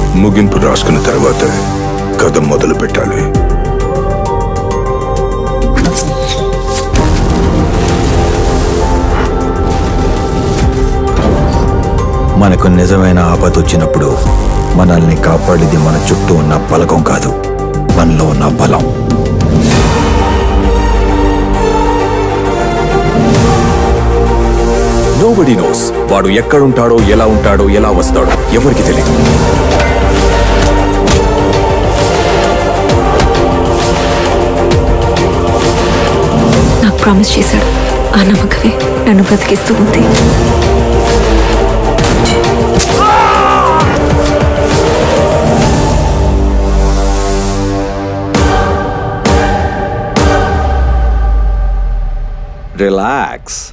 ముగింపు రాసుకున్న తర్వాత కథ మొదలు పెట్టాలి మనకు నిజమైన ఆపద వచ్చినప్పుడు మనల్ని కాపాడేది మన చుట్టూ ఉన్న పలకం కాదు మనలో ఉన్న బలం నోబడి నోస్ వాడు ఎక్కడుంటాడో ఎలా ఉంటాడో ఎలా వస్తాడో ఎవరికి తెలియదు నాకు ప్రామిస్ చేశాడు ఆ నమ్మకమే నన్ను బ్రతికిస్తూ ఉంది రిలాక్స్